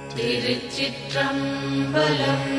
திருச்சிற்றம்பலம்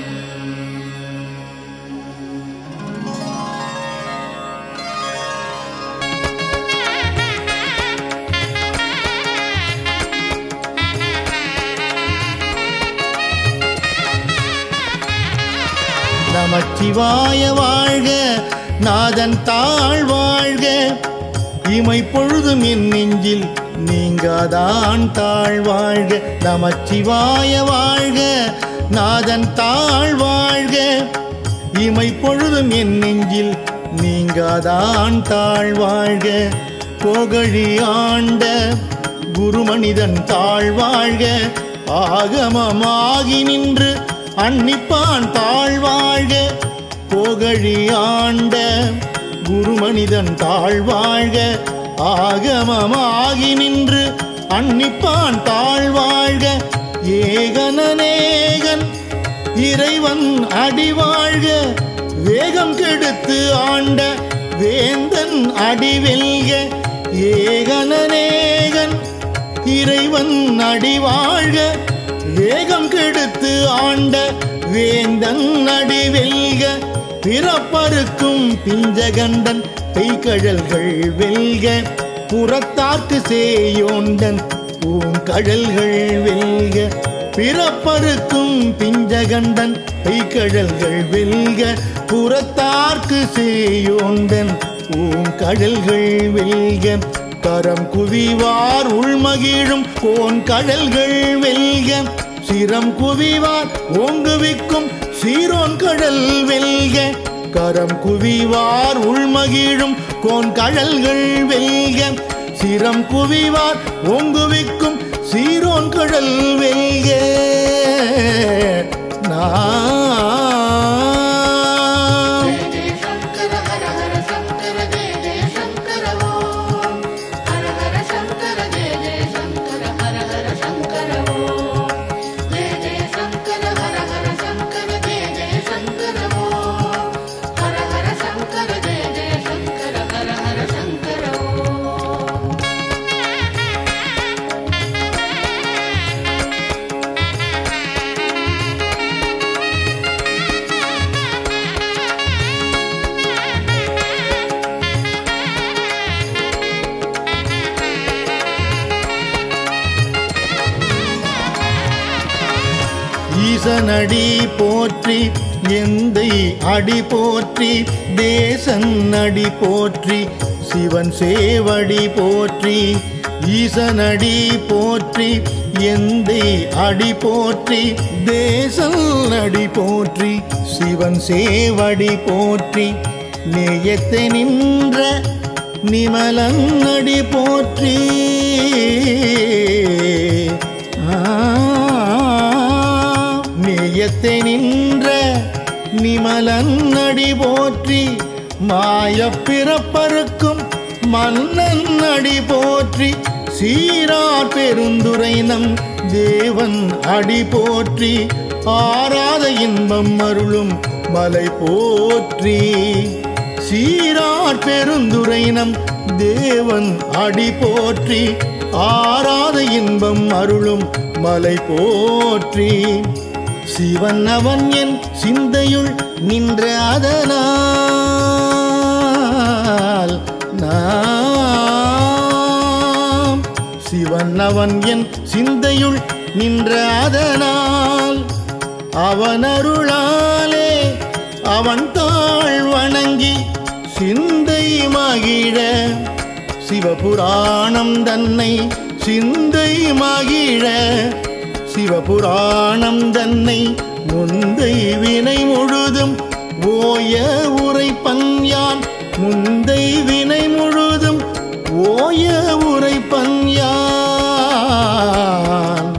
நமச்சிவாய வாழ்க நாதன் தாழ் வாழ்க இமை பொழுதும் என் நெஞ்சில் நீங்காதான் தாழ் வாழ்க நமச்சிவாய வாழ்க நாதன் தாழ் வாழ்க இமை பொழுதும் என் நெஞ்சில் நீங்காதான் தாழ் வாழ்க கோகழி ஆண்ட குருமனிதன் தாழ் வாழ்க ஆகமமாகி நின்று அன்னிப்பான் தாழ்வாழ்க போகழி ஆண்ட குருமனிதன் தாழ்வாழ்க ஆகமமாகி நின்று அன்னிப்பான் தாழ்வாழ்க ஏகனநேகன் இறைவன் அடிவாழ்க வேகம் கெடுத்து ஆண்ட வேந்தன் அடிவெல்க ஏகனநேகன் இறைவன் அடிவாழ்க வேகம் கெடுத்து ஆண்ட வேந்தன் அடிவெல்க பிறப்பருக்கும் பிஞ்சகண்டன் பெய்கழல்கள் வெல்க புறத்தார்க்கு சேயோண்டன் பூங்கழல்கள் வெல்க பிறப்பருக்கும் பிஞ்சகண்டன் பெய்கழல்கள் வெல்க புறத்தார்க்கு சேயோண்டன் பூங்கழல்கள் வெல்க கரம் குவிவார் உள்மகிழும் கோன் கடல்கள் வெல்க சிரம் குவிவார் ஓங்குவிக்கும் சீரோன் கடல் வெல்க கரம் குவிவார் உள்மகிழும் கோன் கடல்கள் வெல்க சிரம் குவிவார் ஓங்குவிக்கும் சீரோன் கடல் வெல்க நான் ஜெய ஜெய சங்கர ஹர ஹர சங்கர ஜெய ஜெய சங்கர ஓம் ஹர ஹர சங்கர ஜெய ஜெய சங்கர ஹர ஹர சங்கர ஓம் ஜெய ஜெய சங்கர ஹர ஹர சங்கர ஜெய ஜெய சங்கர ஓம் ஹர ஹர சங்கர ஜெய ஜெய சங்கர ஹர ஹர சங்கர ஓம் ஈசனடி போற்றி எந்தை அடி போற்றி தேசன் அடி போற்றி சிவன் சேவடி போற்றி ஈசனடி போற்றி எந்தை அடி போற்றி தேசன் அடி போற்றி சிவன் சேவடி போற்றி நேயத்தை நின்ற நிமலன் அடி போற்றி நேயத்தை நின்ற நிமலன் அடி போற்றி மாயப் பிறப்பருக்கும் மன்னன் அடி போற்றி சீரார் பெருந்துரை நம் தேவன் அடி போற்றி ஆராத இன்பம் அருளும் மலை போற்றி சீரார் பெருந்துரை நம் தேவன் அடி போற்றி ஆராத இன்பம் அருளும் மலை போற்றி சிவன் அவன் என் சிந்தையுள் நின்ற அதனால் நாம் சிவன் அவன் என் சிந்தையுள் நின்ற அதனால் அவன் அருளாலே அவன் தாழ் வணங்கி சிந்தை மகிழ சிவபுராணம் தன்னை சிந்தை மகிழ சிவபுராணம் தன்னை முந்தை வினை முழுதும் ஓய உரைப்பன் யான் முந்தை வினை முழுதும் ஓய உரைப்பன் யான்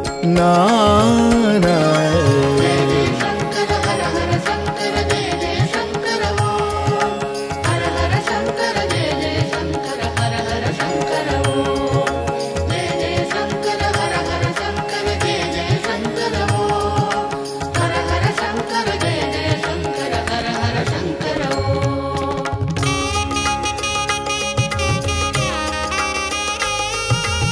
நான ஜெய ஜெய சங்கர ஹர ஹர சங்கர ஜெய ஜெய சங்கர ஓம் ஹர ஹர சங்கர ஜெய ஜெய சங்கர ஹர ஹர சங்கர ஓம் ஜெய ஜெய சங்கர ஹர ஹர சங்கர ஜெய ஜெய சங்கர ஓம் ஹர ஹர சங்கர ஜெய ஜெய சங்கர ஹர ஹர சங்கர ஓம்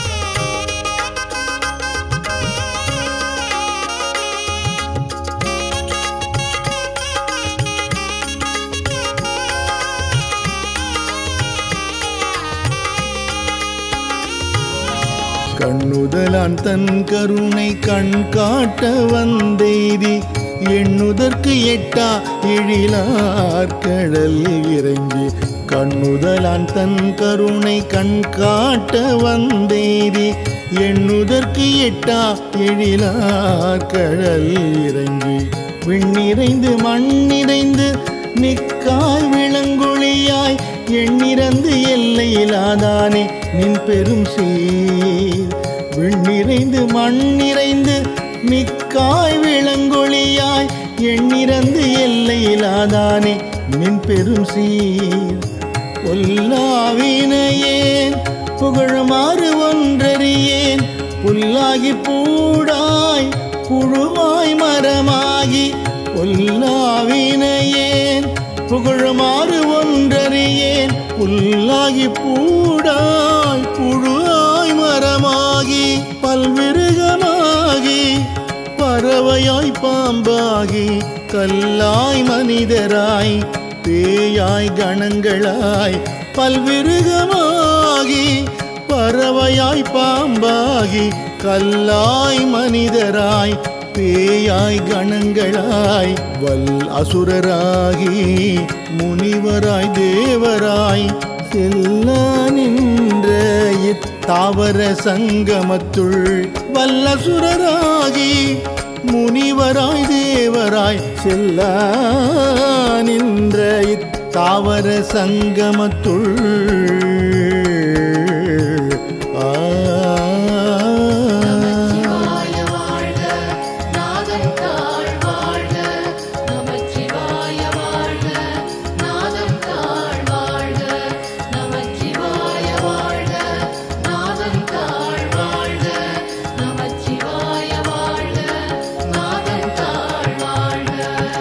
கண்ணுதலான் தன் கருணை கண் காட்ட வந்தெய்தி எண்ணுதற்கு எட்டா எழிலார் கடல் இறங்கி கண்ணுதலான் தன் கருணை கண் காட்ட வந்தெய்தி எண்ணுதற்கு எட்டா எழிலார் கடல் இறங்கி விண்ணிறைந்து மண்ணிறைந்து மிக்காய் விளங்கொழியாய் எண்ணிறந்து எல்லையிலாதானே நின் பெரும் சீர் விண்ணிறைந்து மண்ணிறைந்து மிக்காய் விளங்கொழியாய் எண்ணிறந்து எல்லையிலாதானே நின் பெரும் சீர் பொல்லாவினையேன் புகழுமாறு ஒன்றறியேன் புல்லாகி பூடாய் புழுவாய் மரமாகி பொல்லாவினையேன் புகழுமாறு ஒன்றறியேன் புல்லாகி பூடாய் புழுவாய் மரமாகி பல்விருகமாகி பறவையாய் பாம்பாகி கல்லாய் மனிதராய் பேயாய் கணங்களாய் பல்விருகமாகி பறவையாய் பாம்பாகி கல்லாய் மனிதராய் பேயாய் கணங்களாய் வல் அசுரராகி முனிவராய் தேவராய் செல்ல நின்ற இத்தாவர சங்கமத்துள் வல்லசுரராகி முனிவராய் தேவராய் செல்ல நின்ற இத்தாவர சங்கமத்துள் ஆ நமச்சிவாய வாழ்க நாதன் தாழ் வாழ்க நமச்சிவாய வாழ்க நாதன் தாழ் வாழ்க நமச்சிவாய வாழ்க நாதன் தாழ் வாழ்க நமச்சிவாய வாழ்க நாதன் தாழ் வாழ்க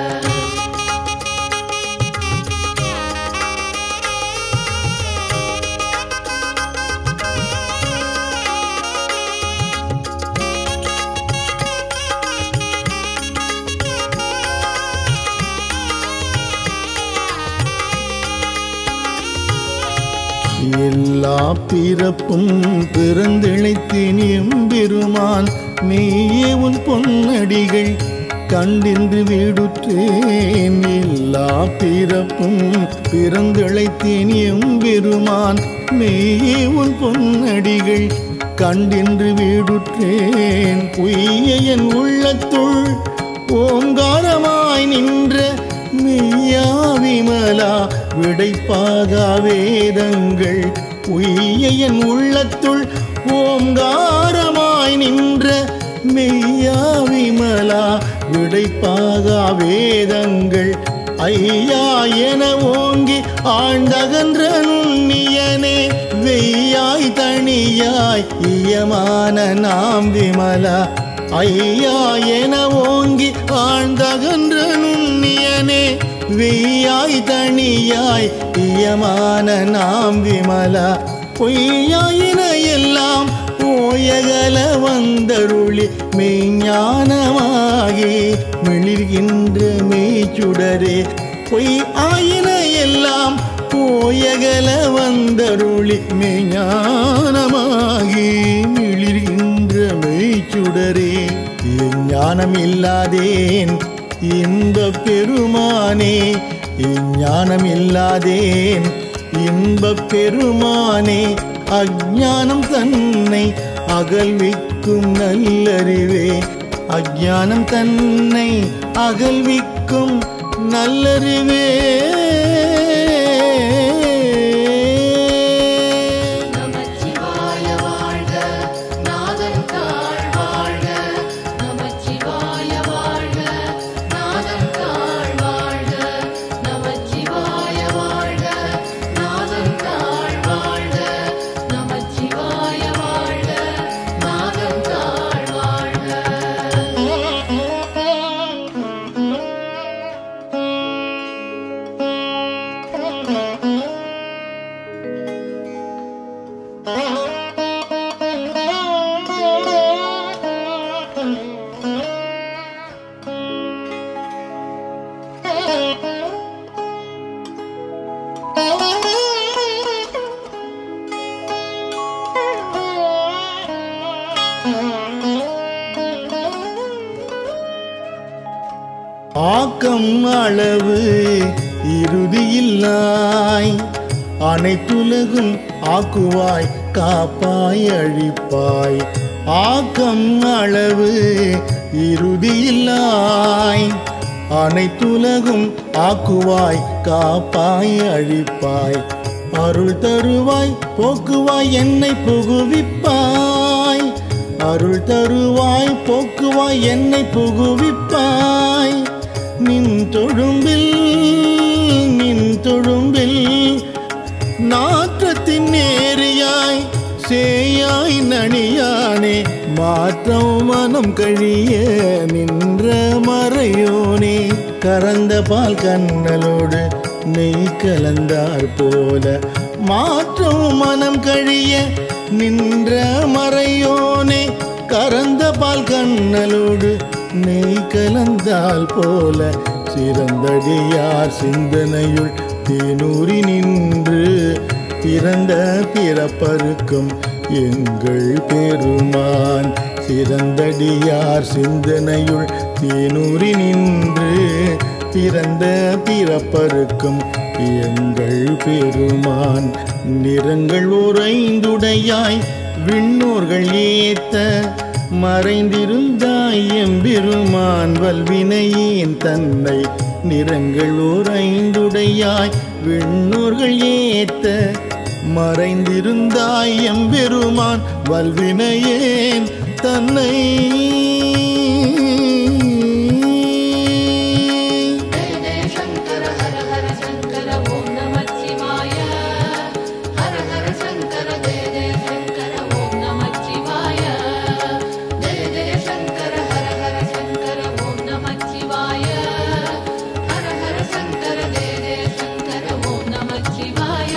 எல்லா பிறப்பும் பிறந்திழைத்தேன் எம்பெருமான் மெய்யே உன் பொன்னடிகள் கண்டின்று வீடுற்றேன் எல்லா பிறப்பும் பிறந்திழைத்தேன் எம்பெருமான் மெய்யே உன் பொன்னடிகள் கண்டின்று வீடுற்றேன் பொய்ய என் உள்ளத்துள் ஓங்காரமாய் நின்ற மெய்யா விமலா விடைப்பாகா வேதங்கள் உய்ய என் உள்ளத்துள் ஓங்காரமாய் நின்ற மெய்யா விமலா விடைப்பாகா வேதங்கள் ஐயா என ஓங்கி ஆழ்ந்தகன்ற நுண்ணியனே வெய்யாய் தனியாய் இயமான நாம் விமலா ஐயா என ஓங்கி ஆழ்ந்தகன்ற நுண்ணியனே வெய்யாய் தனியாய் இயமான நாம் விமலா பொய்யாயின எல்லாம் போயகல வந்தருளி மெய்ஞானமாகி மிளிர்கின்ற மெய்ச்சுடரே பொய் ஆயின எல்லாம் போயகல வந்தருளி மெய்ஞானமாகி மிளிர்கின்ற மெய்ச்சுடரே ஞானம் இல்லாதேன் இந்த பெருமானே ஞானம் இல்லாதேன் இன்பப் பெருமானே அஞ்ஞானம் தன்னை அகல்விக்கும் நல்லறிவே அஞ்ஞானம் தன்னை அகல்விக்கும் நல்லறிவே நமச்சிவாய வாழ்க நாதன் தாழ் வாழ்க நமச்சிவாய வாழ்க நாதன் தாழ் வாழ்க நமச்சிவாய வாழ்க நாதன் தாழ் வாழ்க நமச்சிவாய வாழ்க நாதன் தாழ் வாழ்க ஆக்கம் அளவு இறுதியில்லாய் அனைத்துலகும் ஆக்குவாய் காப்பாய் அழிப்பாய் ஆக்கம் அளவு இறுதியில்லாய் அனைத்துலகும் ஆக்குவாய் காப்பாய் அழிப்பாய் அருள் தருவாய் போக்குவாய் என்னை புகுவிப்பாய் அருள் தருவாய் போக்குவாய் என்னை புகுவிப்பாய் நின் தொழும்பில் நின் தொழும்பில் நாற்றத்தின் நேரியாய் சேயாய் நனியானே மாற்றம் மனம் கழிய நின்ற மறையோனே கறந்த பால் கண்ணலோடு நெய் கலந்தார் போல மாற்றம் மனம் கழிய நின்ற மறையோனே கறந்த பால் கண்ணலோடு நெய் கலந்தால் போல சிறந்தடியார் சிந்தனையுள் தேனூரி நின்று பிறந்த பிறப்பருக்கும் எங்கள் பெருமான் சிறந்தடியார் சிந்தனையுள் தேனூரி நின்று பிறந்த பிறப்பருக்கும் எங்கள் பெருமான் நிறங்கள் உறைந்துடையாய் விண்ணோர்கள் ஏத்த மறைந்திருந்தாய் எம்பெருமான் வல்வினையேன் தன்னை நிறங்கள் உறைந்துடையாய் விண்ணோர்கள் ஏத்த மறைந்திருந்தாய் எம்பெருமான் வல்வினையேன் தன்னை जय जय शङ्कर हर हर शङ्कर ॐ नमः शिवाय हर हर शङ्कर जय जय शङ्कर ॐ नमः शिवाय जय जय शङ्कर हर हर शङ्कर ॐ नमः शिवाय हर हर शङ्कर जय जय शङ्कर ॐ नमः शिवाय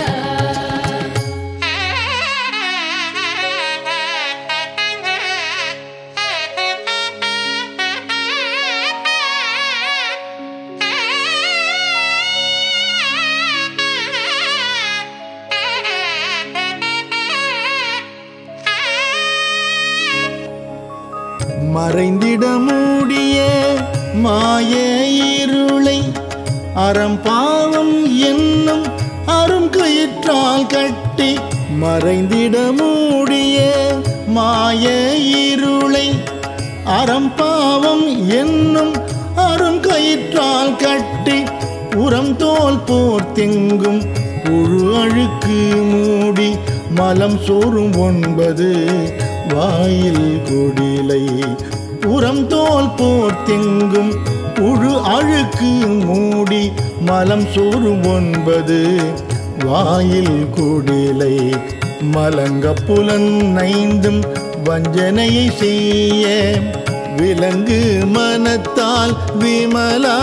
மறைந்திட மூடிய மாய இருளை அறம் பாவம் என்னும் அரும் கயிற்றால் கட்டி மறைந்திட மூடிய மாய இருளை அறம் பாவம் என்னும் அரும் கயிற்றால் கட்டி உரம் தோல் போர்த்தெங்கும் புழு அழுக்கு மூடி மலம் சோறும் ஒன்பது வாயில் குடிலை புறம் தோல் போர்த்தெங்கும் புழு அழுக்கு மூடி மலம் சோறும் ஒன்பது வாயில் குடிலை மலங்க புலன் ஐந்தும் வஞ்சனையை செய்ய விலங்கு மனத்தால் விமலா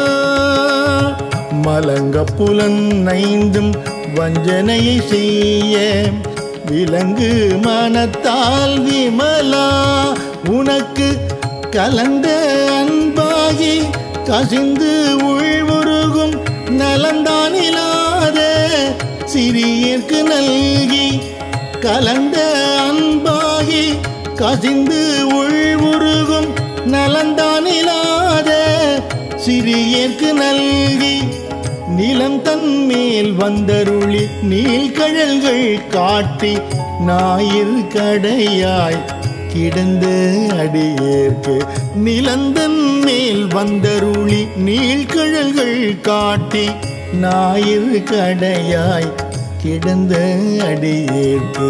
மலங்க புலன் ஐந்தும் வஞ்சனையை செய்ய விலங்கு மனத்தால் விமலா உனக்கு கலந்த அன்பாகி கசிந்து உள்வுருகும் நலந்தானிலாத சிறியர்க்கு நல்கி கலந்த அன்பாகி கசிந்து உள்வுருகும் நலந்தானிலாத சிறியர்க்கு நல்கி நிலம் தன்மேல் வந்தருளி நீள்கழல்கள் காட்டி ஞாயிறு கடையாய் கிடந்த அடியேற்கு நிலந்தன் மேல் வந்தருளி நீள்கழல்கள் காட்டி ஞாயிறு கடையாய் கிடந்த அடியேற்கு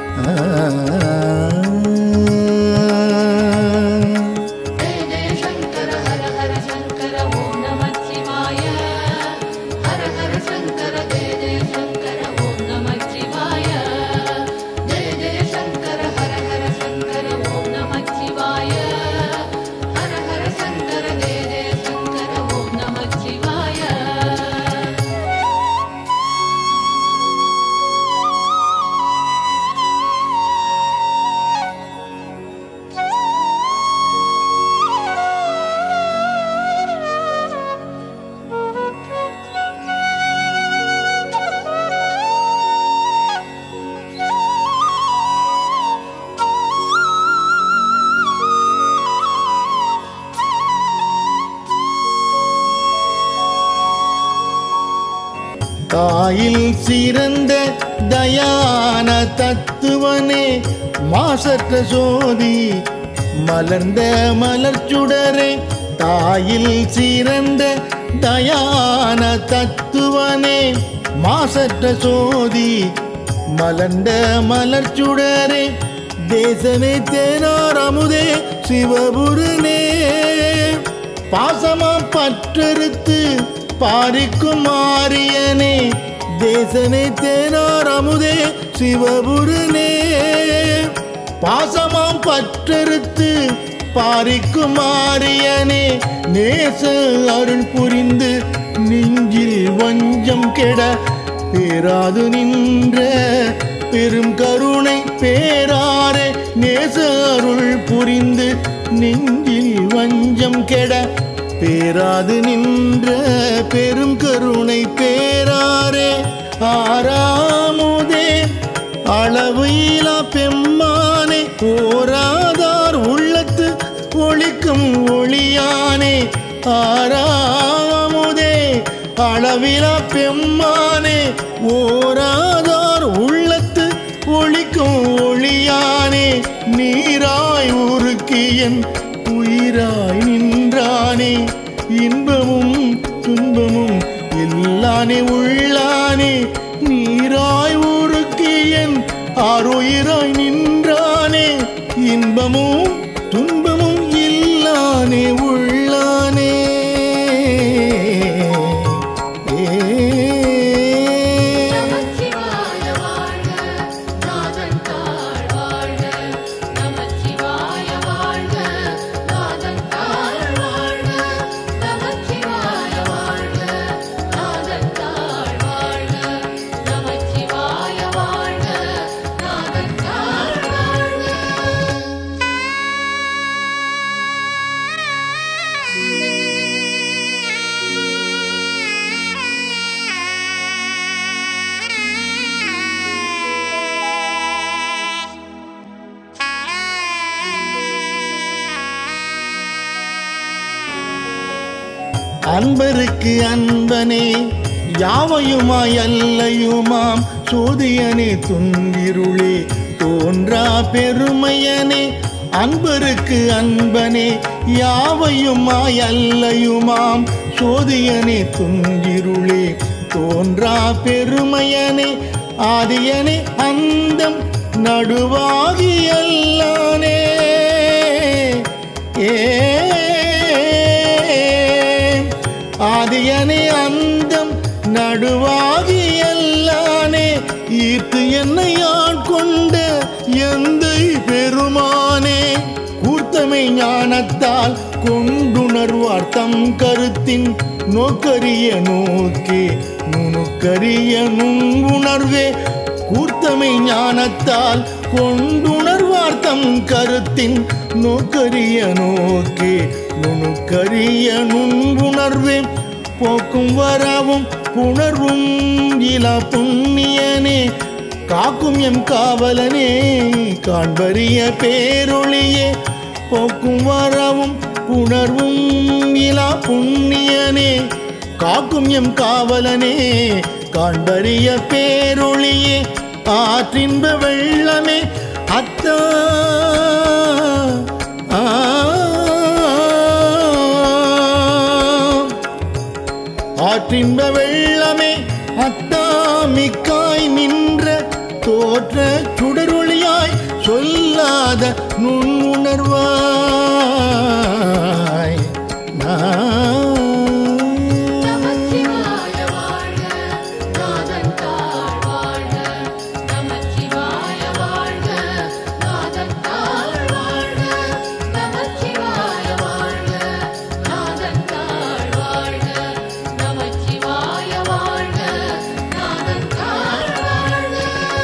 ஆ जय जय शङ्कर हर हर शङ्कर ॐ नमः शिवाय हर हर शङ्कर जय जय शङ्कर ॐ नमः शिवाय जय जय शङ्कर हर हर शङ्कर ॐ नमः शिवाय हर हर शङ्कर जय जय शङ्कर ॐ नमः शिवाय ஆ தாயில் சிறந்த தயான தத்துவனே மாசற்ற சோதி மலர்ந்த மலர்ச்சுடரே தாயில் சிறந்த தயான தத்துவனே மாசற்ற சோதி மலர்ந்த மலர்ச்சுடரே தேசமே தேனார் அமுதே சிவபுரனே பாசமா பற்றறுத்து பாரிக்கும் மாரியனே தேசனே தேனார் அமுதே சிவபுரனே பாசமாம் பற்றறுத்து பாரிக்கும் மாரியனே நேச அருள் புரிந்து நெஞ்சில் வஞ்சம் கெட பேராது நின்ற பெரும் கருணை பேராரே நேச அருள் புரிந்து நெஞ்சில் வஞ்சம் கெட பேராது நின்ற பெரும் கருணை பேராரே ஆறாமுதே அளவு இலா பெம்மானே ஓராதார் உள்ளத்து ஒளிக்கும் ஒளியானே ஆறாமுதே அளவிலா பெம்மானே ஓராதார் உள்ளத்து ஒளிக்கும் ஒளியானே நீராய் உருக்கியன் உயிராய் நின்றானே இன்பமும் துன்பமும் எல்லானே உள்ளானே நீராய் உருக்கியன் ஆறுயிராய் நின்றானே இன்பமும் துன்பமும் இல்லானே உள்ளானே ஏ நமச்சிவாய வாழ்க நாதன் தாழ் வாழ்க நமச்சிவாய வாழ்க நாதன் தாழ் வாழ்க நமச்சிவாய வாழ்க நாதன் தாழ் வாழ்க நமச்சிவாய வாழ்க நாதன் தாழ் வாழ்க அன்பருக்கு அன்பனே யாவையுமாய் அல்லையுமாம் சோதியனே துன்பிருளே தோன்றா பெருமையனே அன்பருக்கு அன்பனே யாவையுமாய் அல்லையுமாம் சோதியனே துன்பிருளே தோன்றா பெருமையனே ஆதியனே அந்தம் நடுவாகி அல்லானே ஏ ஆதியனே அந்தம் நடுவாகி எல்லானே ஈர்த்து என்னை ஆட்கொண்ட எந்தை பெருமானே கூர்த்தமை ஞானத்தால் கொண்டுணர்வார் தம் கருத்தின் நோக்கரிய நோக்கே நுணுக்கரிய நுண்ணுணர்வே கூர்த்தமை ஞானத்தால் கொண்டுணர்வார் தம் கருத்தின் நோக்கரிய நோக்கே நுணுக்கரிய நுண்ணுணர்வே போக்கும் வரவும் புணர்வும் இலா புண்ணியனே காக்கும் எம் காவலனே காண்பரிய பேரொளியே போக்கும் வரவும் புணர்வும் இலா புண்ணியனே காக்கும் எம் காவலனே காண்பரிய பேரொளியே ஆற்றின்ப வெள்ளமே அத்தா ஆ ஆற்றின்ப வெள்ளமே அத்தாமிக்காய் நின்ற தோற்ற சுடரொளியாய் சொல்லாத நுண்ணுணர்வாய் நமச்சிவாய வாழ்க நாதன் தாழ் வாழ்க நமச்சிவாய வாழ்க நாதன் தாழ் வாழ்க நமச்சிவாய வாழ்க நாதன் தாழ் வாழ்க நமச்சிவாய வாழ்க நாதன் தாழ் வாழ்க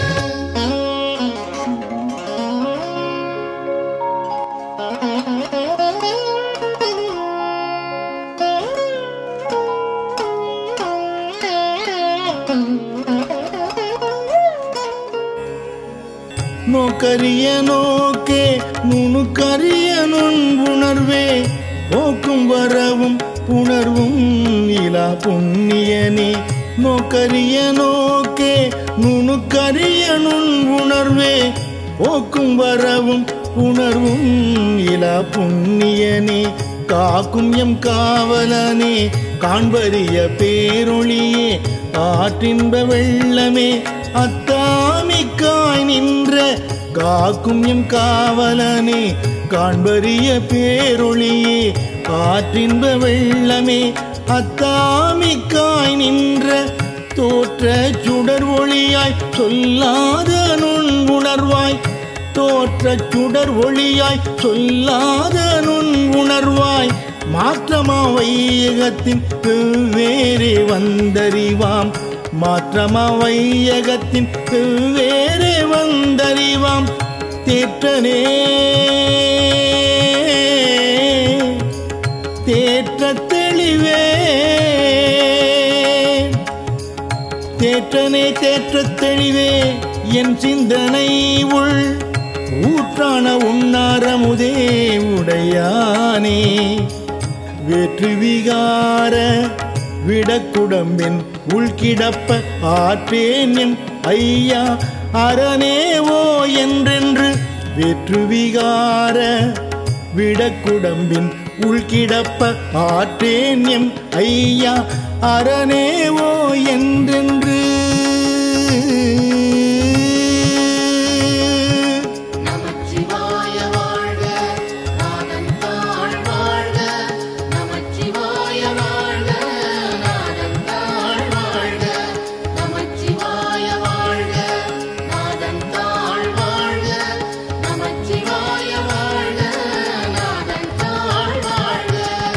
நோக்கரிய நோக்கே நுணுக்கரிய நுண்புணர்வே போக்கும் வரவும் புணர்வும் இலா புண்ணியனே நோக்கரிய நோக்கே நுணுக்கரிய நுண் உணர்வே போக்கும் வரவும் உணர்வும் இலா புண்ணியனே காக்கும் எம் காவலனே காண்பரிய பேரொளியே ஆற்றின்ப வெள்ளமே அத்தாமிக்காய் நின்ற காக்கும் எம் காவலனே காண்பரிய பேரொளியே ஆற்றின்ப வெள்ளமே அத்தாமிக்காய் நின்ற தோற்ற சுடர் ஒளியாய் சொல்லாத நுண் உணர்வாய் தோற்ற சுடர் ஒளியாய் சொல்லாத நுண் உணர்வாய் மாற்றமா வையகத்தின் வெவ்வேறே வந்தறிவாம் மாற்றமா வையகத்தின் வெவ்வேறே வந்தறிவாம் தேற்றனே தேற்ற தெளிவே தேற்றனே தேற்றத் தெளிவே என் சிந்தனை உள் ஊற்றான உண்ணாரமுதே உடையானே வேற்று விகார விடக்குடம்பின் உள்கிடப்ப ஆற்றேன் எம் ஐயா அரணேவோ என்றென்று வேற்று விகார விடக்குடம்பின் உள்கிடப்ப ஆற்றேன் எம் ஐயா அரணேவோ என்றென்று நமச்சிவாய வாழ்க நாதன் தாழ் வாழ்க நமச்சிவாய வாழ்க நாதன் தாழ் வாழ்க நமச்சிவாய வாழ்க நாதன் தாழ் வாழ்க நமச்சிவாய வாழ்க நாதன் தாழ் வாழ்க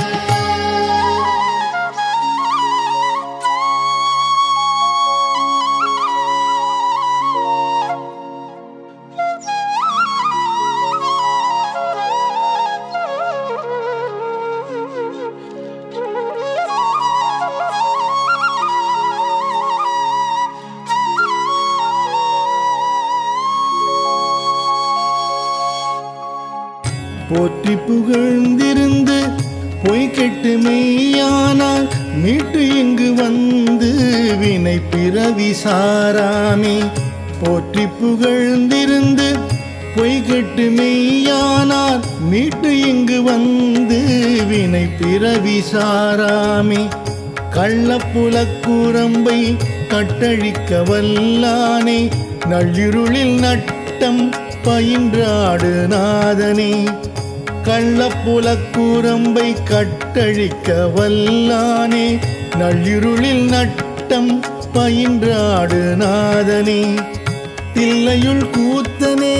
போற்றி புகழ்ந்திருந்து பொய் கெட்டு மெய்யானால் மீட்டு இங்கு வந்து வினை பிறவி சாராமே போற்றி புகழ்ந்திருந்து பொய் கெட்டு மெய்யானால் மீட்டு இங்கு வந்து வினை பிறவி சாராமே கள்ளப்புலக்குரம்பை கட்டழிக்க வல்லானே நள்ளிருளில் நட்டம் பயின்றாடு நாதனே கள்ளப்புலக்குரம்பை கட்டழிக்க வல்லானே நள்ளிருளில் நட்டம் பயின்றாடு நாதனே தில்லையுள் கூத்தனே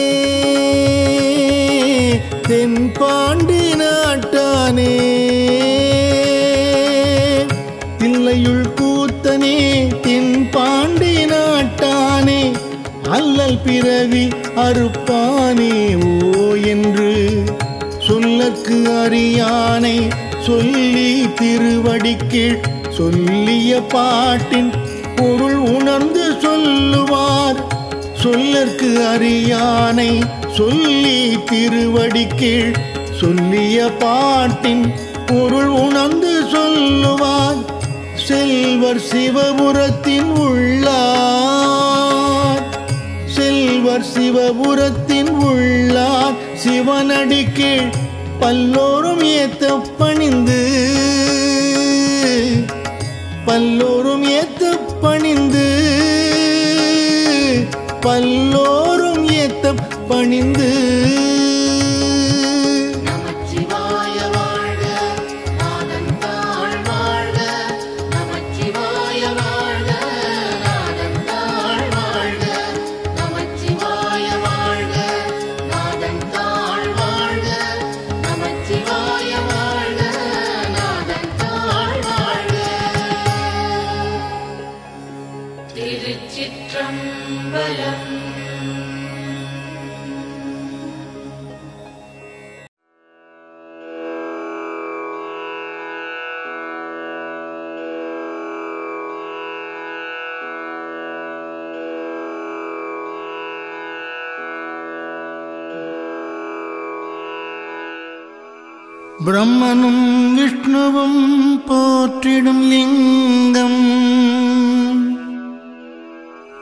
தென்பாண்டி நாட்டானே தில்லையுள் கூத்தனே தென்பாண்டி நாட்டானே அல்லல் பிறவி அறுப்பானே ஓ என்று சொல்லற்கு அறியானை சொல்லி திருவடிக்கீழ் சொல்லிய பாட்டின் பொருள் உணர்ந்து சொல்லுவார் சொல்லற்கு அறியானை சொல்லி திருவடிக்கீழ் சொல்லிய பாட்டின் பொருள் உணர்ந்து சொல்லுவார் செல்வர் சிவபுரத்தின் உள்ளார் செல்வர் சிவபுரத்தின் உள்ளார் சிவனடி கீழ் பல்லோரும் ஏத்த பணிந்து பல்லோரும் ஏத்த பணிந்து பல்லோரும் ஏத்த பணிந்து நமச்சிவாய வாழ்க நாதன் தாழ் வாழ்க நமச்சிவாய வாழ்க நாதன் தாழ் வாழ்க நமச்சிவாய வாழ்க நாதன் தாழ் வாழ்க நமச்சிவாய வாழ்க நாதன் தாழ் வாழ்க திருச்சிற்றம்பலம் பிரம்மனும் விஷ்ணுவும் போற்றிடும் லிங்கம்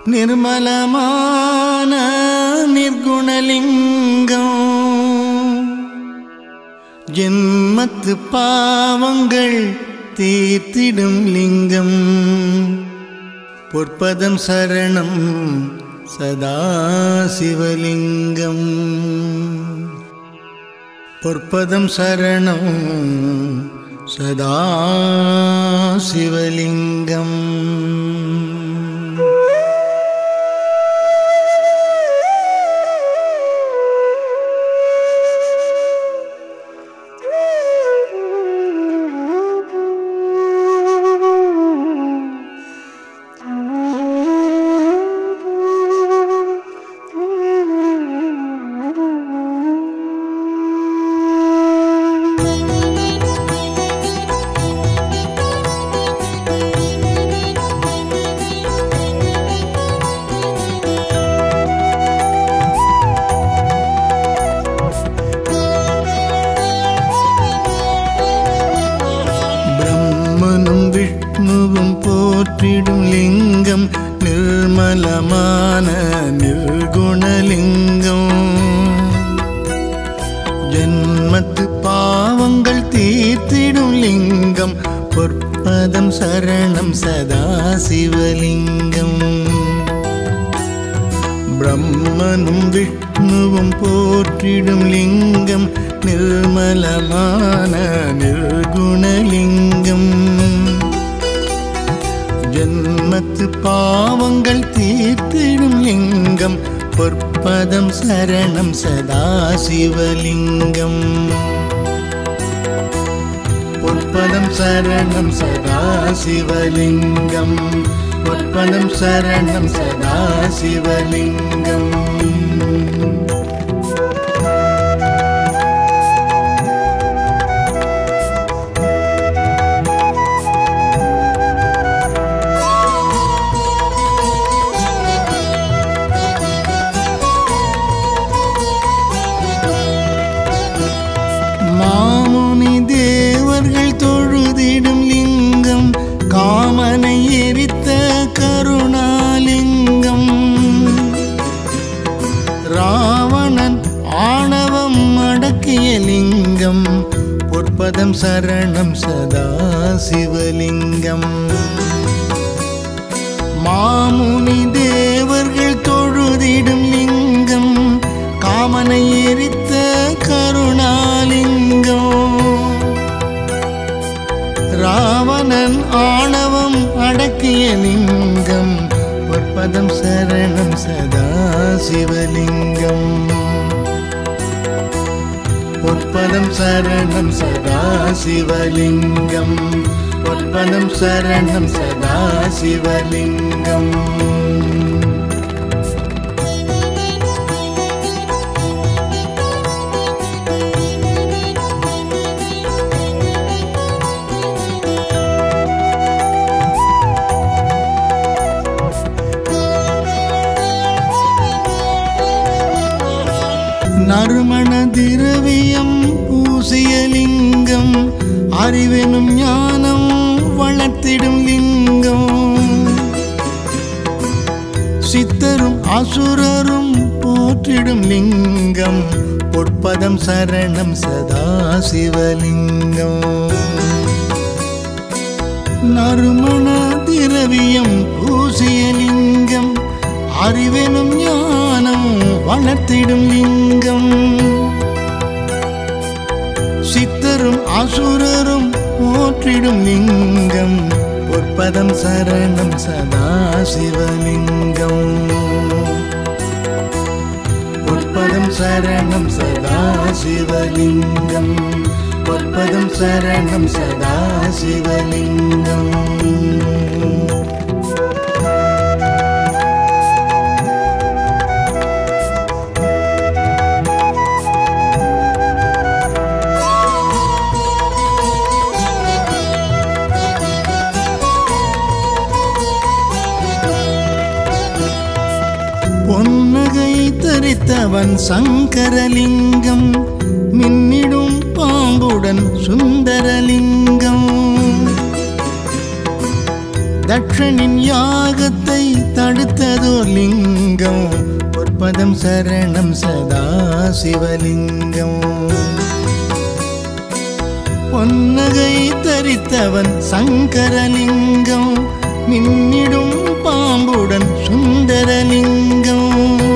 நிர்மலமான நிர்குணலிங்கம் ஜென்மத்து பாவங்கள் தீர்த்திடும் லிங்கம் பொற்பதம் சரணம் சதா சிவலிங்கம் பொற்பதம் சரணம் சதா சிவலிங்கம் பிரம்மனும் விஷ்ணுவும் போற்றிடும் லிங்கம் நிர்மலமான நிர்குணலிங்கம் ஜன்மத்து பாவங்கள் தீர்த்திடும் லிங்கம் பொற்பதம் சரணம் சதா சிவலிங்கம் பிரம்மனும் விஷ்ணுவும் போற்றிடும் லிங்கம் நிர்மலமான நிர்குணலிங்கம் ஜன்மத்து பாவங்கள் தீர்த்திடும் லிங்கம் பொற்பதம் சரணம் சதா சிவலிங்கம் பொற்பதம் சரணம் சதா சிவலிங்கம் பொற்பதம் சரணம் சதா சிவலிங்கம் மாமுனி தேவர்கள் தொழுதிடும் லிங்கம் காமனை எரித்த கருணாலிங்கம் ராவணன் ஆணவம் அடக்கிய லிங்கம் பொற்பதம் சரணம் சதா சிவலிங்கம் மாமுனி தேவர்கள் தொழுதிடும் லிங்கம் காமனை எரித்த கருணாலிங்கம் ராவணன் ஆணவம் அடக்கிய லிங்கம் பொற்பதம் சரணம் சதா சிவலிங்கம் பொற்பதம் சரணம் சதா சிவலிங்கம் பொற்பதம் சரணம் சதா சிவலிங்கம் நறுமண திரவியம் பூசிய லிங்கம் அறிவெனும் ஞானம் வளர்த்திடும் லிங்கம் சித்தரும் அசுரரும் போற்றிடும் லிங்கம் பொற்பதம் சரணம் சதா சிவலிங்கம் நறுமண திரவியம் பூசிய லிங்கம் அறிவெனும் ஞானம் வளர்த்திடும் லிங்கம் சித்தரும் அசுரரும் போற்றிடும் லிங்கம் பொற்பதம் சரணம் சதா சிவலிங்கம் பொற்பதம் சரணம் சதா சிவலிங்கம் பொற்பதம் சரணம் சதா சிவலிங்கம் பொன்னகை தரித்தவன் சங்கரலிங்கம் மின்னிடும் பாம்புடன் சுந்தரலிங்கம் தட்சனின் யாகத்தை தடுத்ததோர் லிங்கம் பொற்பதம் சரணம் சதா சிவலிங்கம் பொன்னகை தரித்தவன் சங்கரலிங்கம் மின்னிடும் பாம்புடன் சுந்தரலிங்கம்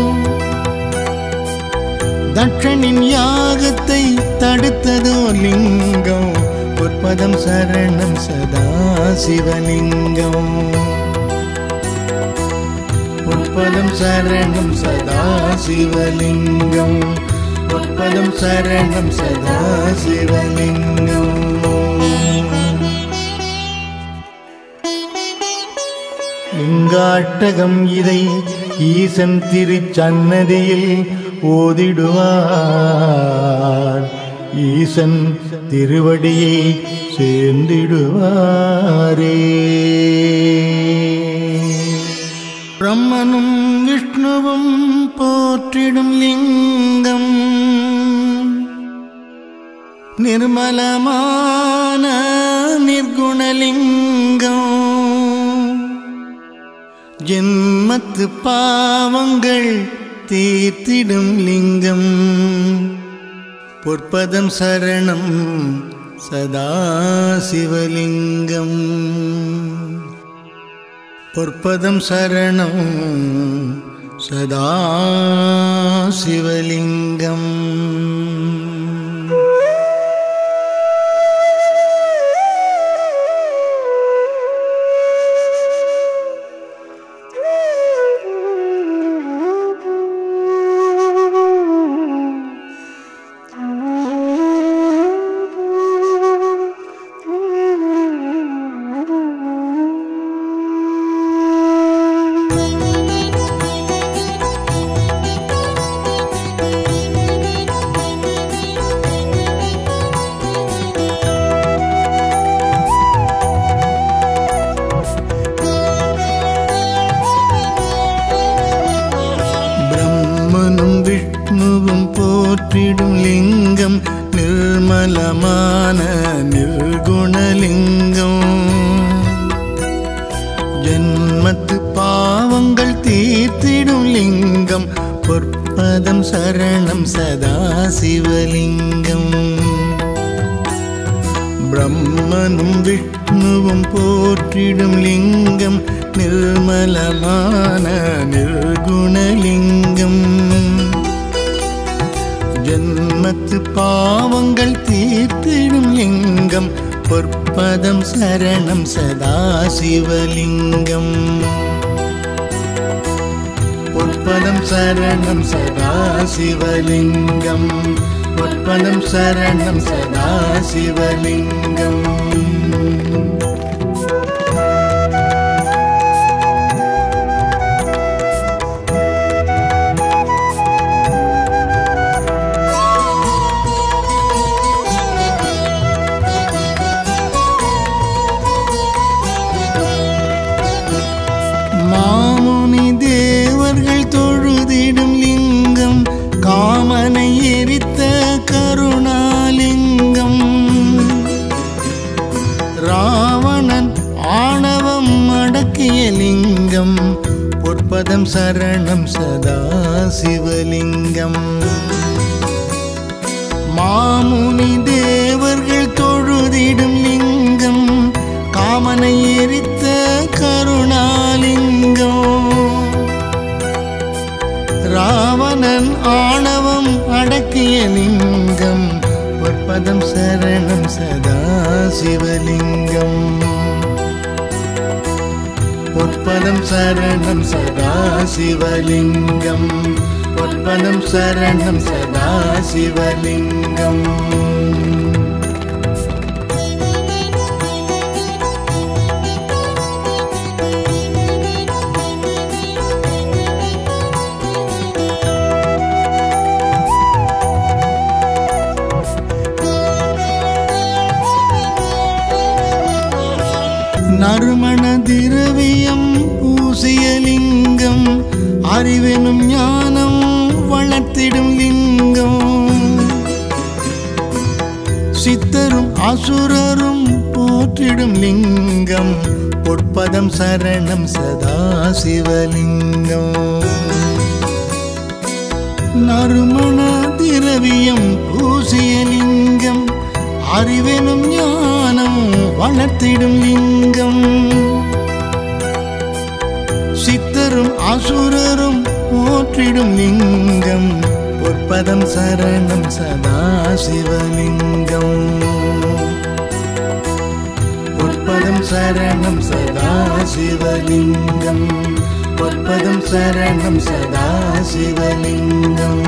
தட்சனின் யாகத்தை தடுத்ததோ லிங்கம் பொற்பதம் சரணம் சதா சிவலிங்கம் பொற்பதம் சரணம் சதா சிவலிங்கம் பொற்பதம் சரணம் சதா சிவலிங்கம் லிங்காட்டகம் இதை ஈசன் திருச்சன்னதியில் ஓதிடுவார் ஈசன் திருவடியை சேர்ந்திடுவாரே பிரம்மனும் விஷ்ணுவும் போற்றிடும் லிங்கம் நிர்மலமான நிர்குணலிங்கம் ஜென்மத்து பாவங்கள் தீர்த்திடும் லிங்கம் பொற்பதம் சரணம் சதா சிவலிங்கம் பொற்பதம் சரணம் சதா சிவலிங்கம் பிரம்மனும் விஷ்ணுவும் போற்றிடும் லிங்கம் நிர்மலமான நிர்குணலிங்கம் ஜன்மத்து பாவங்கள் தீர்த்திடும் லிங்கம் பொற்பதம் சரணம் சதா சிவலிங்கம் பிரம்மனும் விஷ்ணுவும் போற்றிடும் லிங்கம் நிர்மலமான நிர்குணலிங்கம் ஜன்மத்து பாவங்கள் தீர்த்திடும் லிங்கம் பொற்பதம் சரணம் சதா சிவலிங்கம் பொற்பதம் சரணம் சதா சிவலிங்கம் பொற்பதம் சரணம் சதா சிவலிங்கம் மாமுனி தேவர்கள் தொழுதிடும் லிங்கம் காமனை எரித்த கருணாலிங்கம் ராவணன் ஆணவம் அடக்கிய லிங்கம் பொற்பதம் சரணம் சதா சிவலிங்கம் மாமுனி தேவர்கள் தொழுதிடும் லிங்கம் காமனை எரித்த கருணாலிங்கம் ராவணன் ஆணவம் அடக்கிய லிங்கம் பொற்பதம் சரணம் சதா சிவலிங்கம் பொற்பதம் சரணம் சதா சிவலிங்கம் பொற்பதம் சரணம் சதா சிவலிங்கம் நறுமண திரவியம் பூசிய லிங்கம் அறிவெனும் ஞானம் வளர்த்திடும் லிங்கம் சித்தரும் அசுரரும் போற்ற போற்றிடும் லிங்கம் பொற்பதம் சரணம் சதா சிவலிங்கம் நறுமண திரவியம் பூசிய லிங்கம் அறிவெனும் ஞானம் வளர்த்திடும் லிங்கம் சித்தரும் அசுரரும் போற்றிடும் லிங்கம் பொற்பதம் சரணம் சதா சிவலிங்கம் பொற்பதம் சரணம் சதா சிவலிங்கம் பொற்பதம் சரணம் சதா சிவலிங்கம்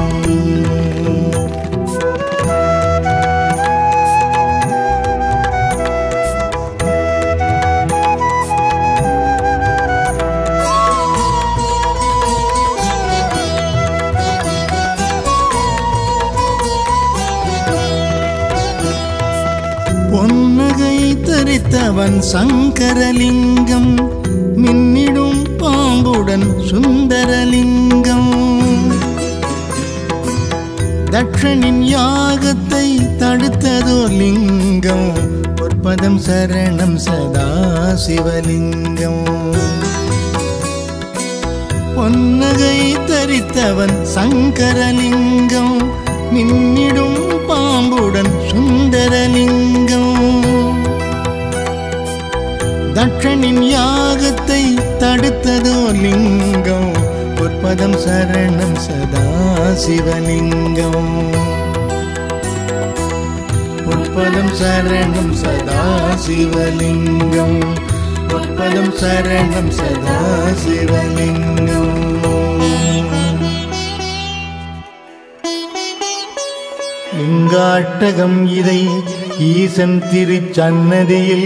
பொன்னகை தரித்தவன் சங்கரலிங்கம் மின்னிடும் பாம்புடன் சுந்தரலிங்கம் தட்சனின் யாகத்தை தடுத்ததோர் லிங்கம் பொற்பதம் சரணம் சதா சிவலிங்கம் பொன்னகை தரித்தவன் சங்கரலிங்கம் மின்னிடும் பாம்புடன் சுந்தரலிங்கம் தட்சனின் யாகத்தை தடுத்ததோ லிங்கம் பொற்பதம் சரணம் சதா சிவலிங்கம் பொற்பதம் சரணம் சதா சிவலிங்கம் பொற்பதம் சரணம் சதா சிவலிங்கம் லிங்காட்டகம் இதை ஈசன் திருச்சன்னதியில்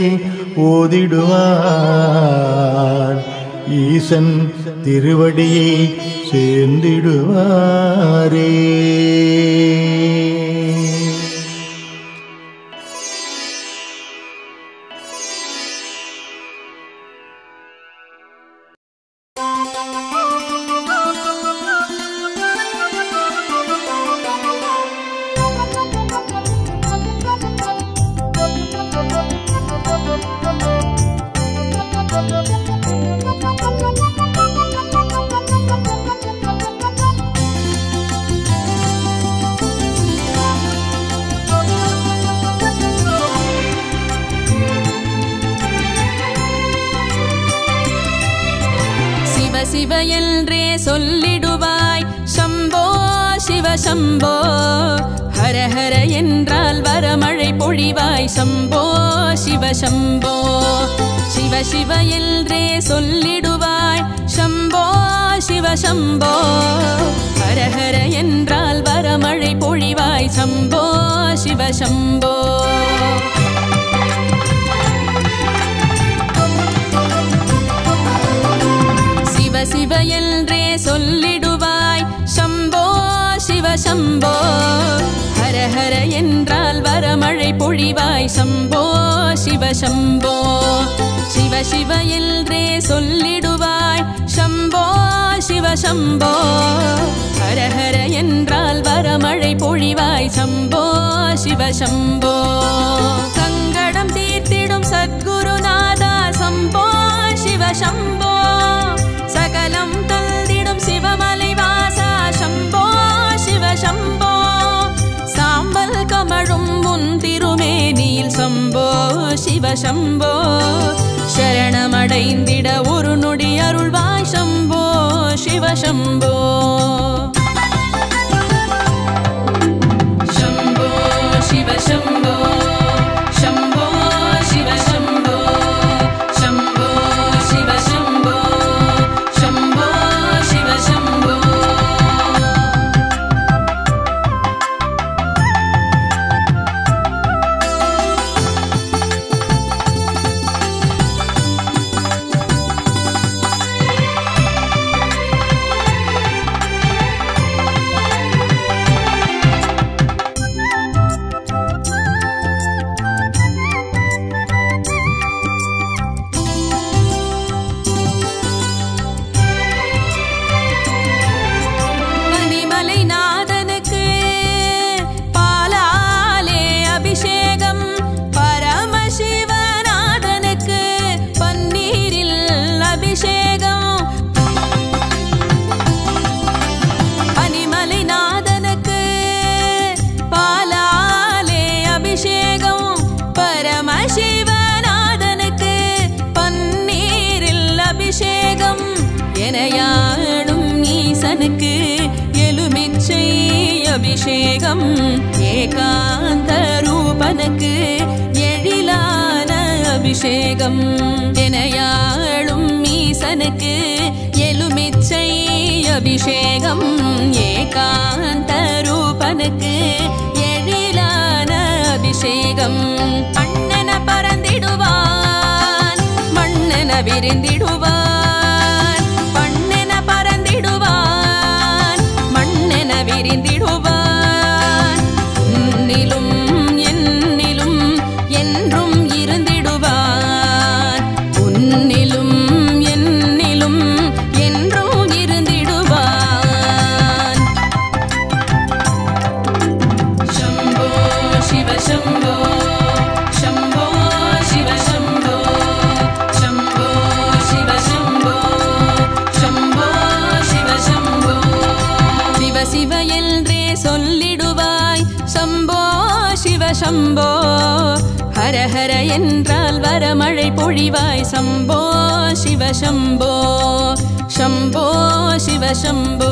ஓதிடுவார் ஈசன் திருவடியை சேர்ந்திடுவாரே சிவ சிவ என்றே சொல்லிடுவாய் சம்போ சிவ சம்போ ஹர ஹர என்றால் வரமழை பொழிவாய் சம்போ சிவ சம்போ சிவ சிவ என்றே சொல்லிடுவாய் சம்போ சிவ சம்போ ஹர ஹர என்றால் வரமழை பொழிவாய் சம்போ சிவ சம்போ சிவ சிவ என்றே சொல்லிடுவாய் சம்போ சிவ சம்போ ஹர ஹர என்றால் வரமழை பொழிவாய் சம்போ சிவ சம்போ சிவ சிவ என்றே சொல்லிடுவாய் சம்போ சிவ சம்போ ஹர ஹர என்றால் வரமழை பொழிவாய் சம்போ சிவ சம்போ சங்கடம் தீர்த்திடும் சத்குருநாதா சம்போ சிவ சம்போ சகலம் தந்திடும் சிவமலை வாசா சம்போ சிவ சம்போ சாம்பல் கமழும் முன் திருமேனியில் சம்போ சிவ சம்போ சரணமடைந்திட ஒரு நொடி அருள்வாய் சம்போ சிவ சம்போ शम्भो शिव शम्भो शम्भो शिव शम्भो शम्भो शिव शम्भो शम्भो शिव शम्भो அபிஷேகம் ஏகாந்த ரூபனுக்கு எழிலான அபிஷேகம் எனையாளும் ஈசனுக்கு எலுமிச்சை அபிஷேகம் ஏகாந்த ரூபனுக்கு எழிலான அபிஷேகம் அண்ணன பறந்திடுவான் மண்ணென விரிந்திடுவான் பண்ணென பறந்திடுவான் மண்ணென விரிந்திடுவான் உன்னிலும் என்னிலும் என்றும் இருந்திடுவான் உன்னிலும் என்னிலும் என்றும் இருந்திடுவான் शम्भो शिव शम्भो शम्भो शिव शम्भो शम्भो शिव शम्भो शम्भो शिव शम्भो சிவ சிவ என்றே சொல்லிடுவாய் சம்போ சிவ சம்போ ஹர ஹர என்றால் வரமழை பொழிவாய் சம்போ சிவ சம்போ சம்போ சிவ சம்போ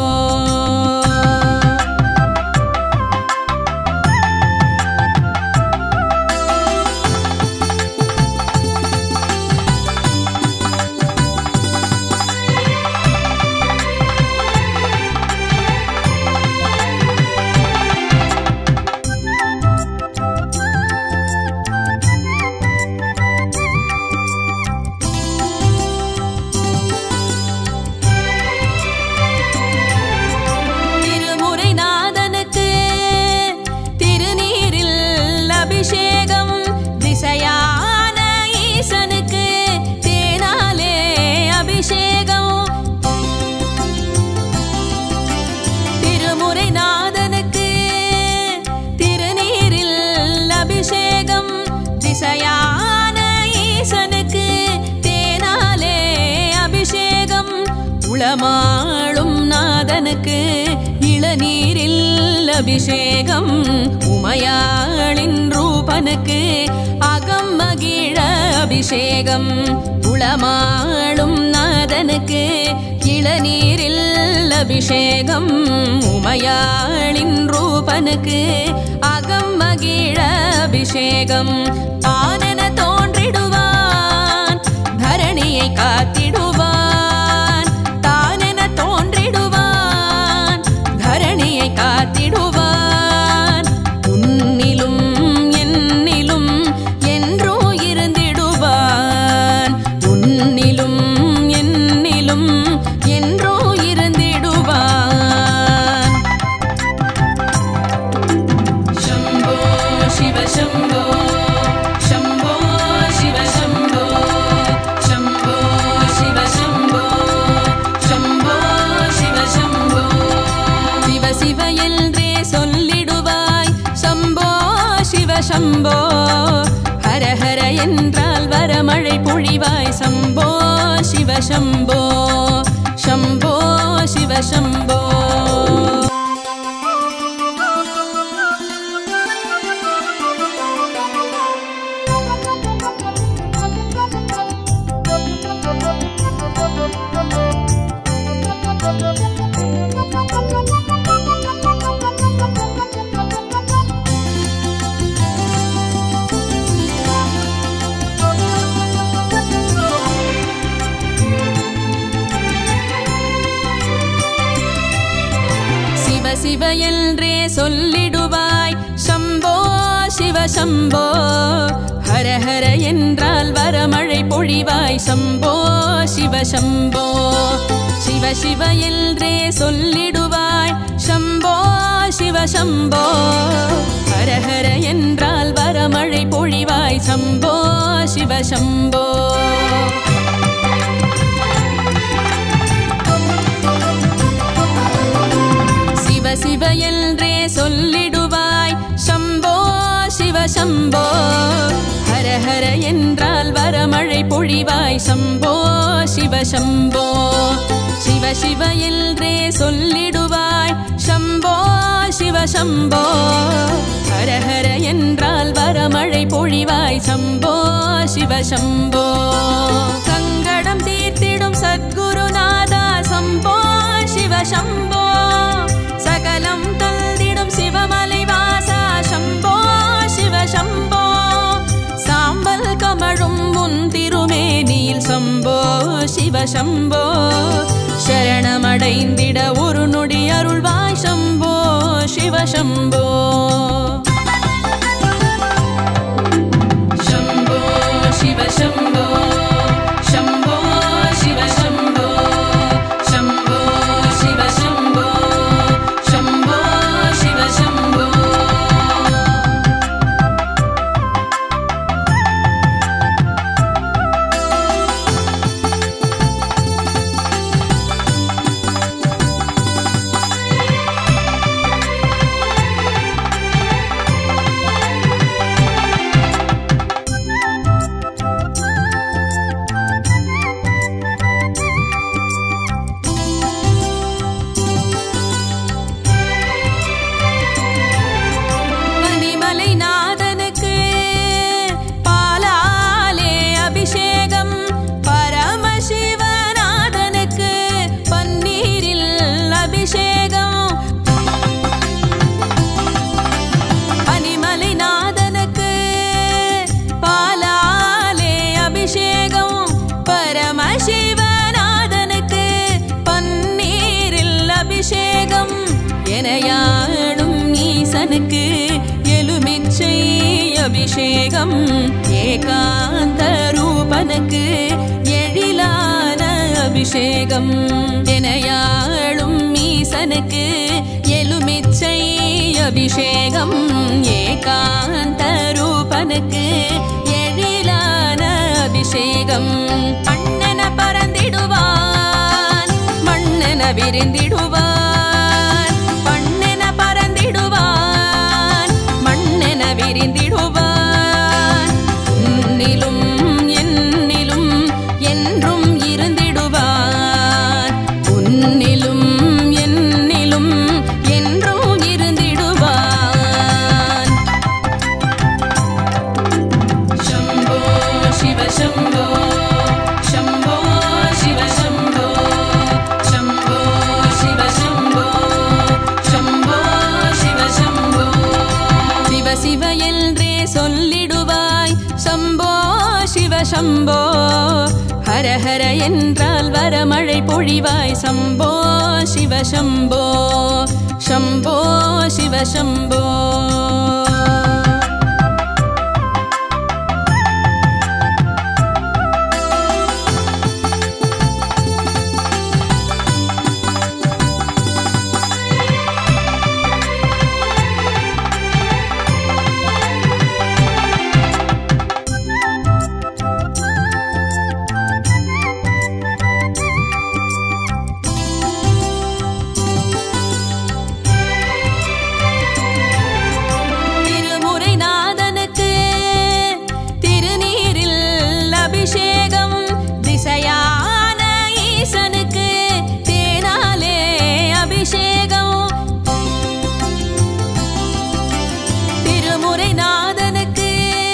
திருமுறை நாதனுக்கு திருநீரில் அபிஷேகம் திசையான ஈசனுக்கு தேனாலே அபிஷேகம் திருமுறை நாதனுக்கு திருநீரில் அபிஷேகம் திசையான ஈசனுக்கு தேனாலே அபிஷேகம் உளமாளும் நாதனுக்கு இளநீரில் அபிஷேகம் உமையாளின் ரூபனுக்கு அகம் மகிழ அபிஷேகம் உளமாளும் நாதனுக்கு இளநீரில் அபிஷேகம் உமையாளின் ரூபனுக்கு அகம் மகிழ அபிஷேகம் ஆனென தோன்றிடுவான் தரணியை காத்திடுவான் தானென தோன்றிடுவான் தரணியை காத்திடுவான் உன்னிலும் என்னிலும் என்றோ இருந்திடுவான் உன்னிலும் என்னிலும் என்றோ இருந்திடுவான் शम्भो शिव शम्भो शम्भो शिव शम्भो शम्भो शिव शम्भो शम्भो शिव शम्भो சிவ சிவ என்றே சொல்லிடுவாய் சம்போ சிவ சம்போ ஹர ஹர என்றால் வரமழை பொழிவாய் சம்போ சிவ சம்போ சம்போ சிவ சம்போ சிவ சிவ என்றே சொல்லிடுவாய் சம்போ சிவ சம்போ ஹர ஹர என்றால் வரமழை பொழிவாய் சம்போ சிவ சம்போ சிவ சிவ என்றே சொல்லிடுவாய் சம்போ சிவ சம்போ ஹர ஹர என்றால் வரமழை பொழிவாய் சம்போ சிவ சம்போ சிவ சிவ என்றே சொல்லிடுவாய் சம்போ சிவ சம்போ ஹர ஹர என்றால் வரமழை பொழிவாய் சம்போ சிவ சம்போ சிவ சிவ என்றே சொல்லிடுவாய் சம்போ சிவ சம்போ ஹர ஹர என்றால் வரமழை பொழிவாய் சம்போ சிவ சம்போ சங்கடம் தீர்த்திடும் சத்குருநாதா சம்போ சிவ சம்போ சகலம் தந்திடும் சிவமலை சிவசம்போ சரணமடைந்திட ஒரு நொடி அருள்வாய் சம்போ சிவசம்போ शम्भो शिव शम्भो शम्भो शिव शम्भो शम्भो शिव शम्भो शम्भो शिव शम्भो பனிமலை நாதனுக்கு பாலாலே அபிஷேகம் பரமசிவநாதனுக்கு பன்னீரில் அபிஷேகம் பனிமலை நாதனுக்கு பாலாலே அபிஷேகம் பரமசிவநாதனுக்கு பன்னீரில் அபிஷேகம் எனையாடும் ஈசனுக்கு எலுமிச்சை அபிஷேகம் ஏகாந்த ரூபனுக்கு எழிலான அபிஷேகம் எனையாளும் ஈசனுக்கு எலுமிச்சை அபிஷேகம் ஏகாந்த ரூபனுக்கு எழிலான அபிஷேகம் அண்ணன பறந்திடுவான் மண்ணென விரிந்திடுவான் பண்ணென பறந்திடுவான் மண்ணென விரிந்திடுவான் உன்னிலும் என்னிலும் என்றும் இருந்திடுவான் உன்னிலும் என்னிலும் என்றும் இருந்திடுவான் शम्भो शिव शम्भो शम्भो शिव शम्भो शम्भो शिव शम्भो शम्भो शिव शम्भो சிவ சிவ என்றே சொல்லிடுவாய் சம்போ சிவ சம்போ ஹர ஹர என்றால் வரமழை பொழிவாய் சம்போ சிவ சம்போ சம்போ சிவ சம்போ திருமுறை நாதனுக்கு திருநீரில் அபிஷேகம் திசையான ஈசனுக்கு தேனாலே அபிஷேகம் திருமுறை நாதனுக்கு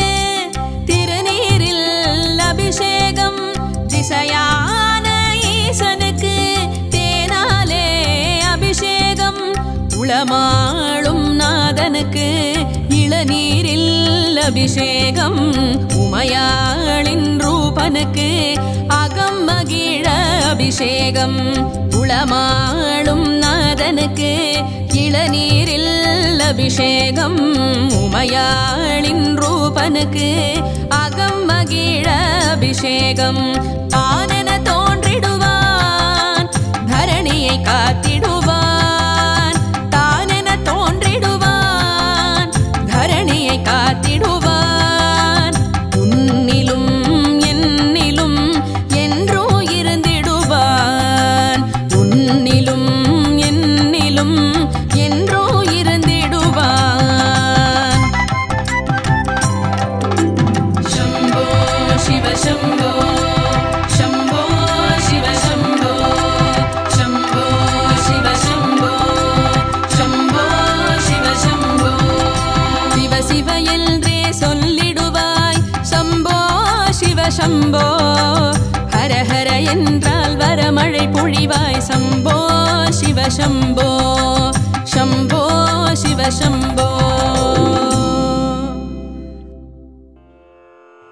திருநீரில் அபிஷேகம் திசையான ஈசனுக்கு தேனாலே அபிஷேகம் உளமாளும் நாதனுக்கு இளநீரில் அபிஷேகம் உமையாளின் ரூபனுக்கு அகம் மகிழ அபிஷேகம் உளமாளும் நாதனுக்கு இளநீரில் அபிஷேகம் உமையாளின் ரூபனுக்கு அகம் மகிழ அபிஷேகம் தானென தோன்றிடுவான் தரணியை காத்திடுவான் தானென தோன்றிடுவான் தரணியை காத்திடுவான் உன்னிலும் என்னிலும் என்றோ இருந்திடுவான் உன்னிலும் என்னிலும் என்றோ இருந்திடுவான் शम्भो शिव शम्भो शम्भो शिव शम्भो शम्भो शिव शम्भो शम्भो शिव शम्भो சிவ சிவ என்றே சொல்லிடுவாய் சம்போ சிவ சம்போ ஹர ஹர என்றால் வரமழை பொழிவாய் சம்போ சிவ சம்போ சம்போ சிவ சம்போ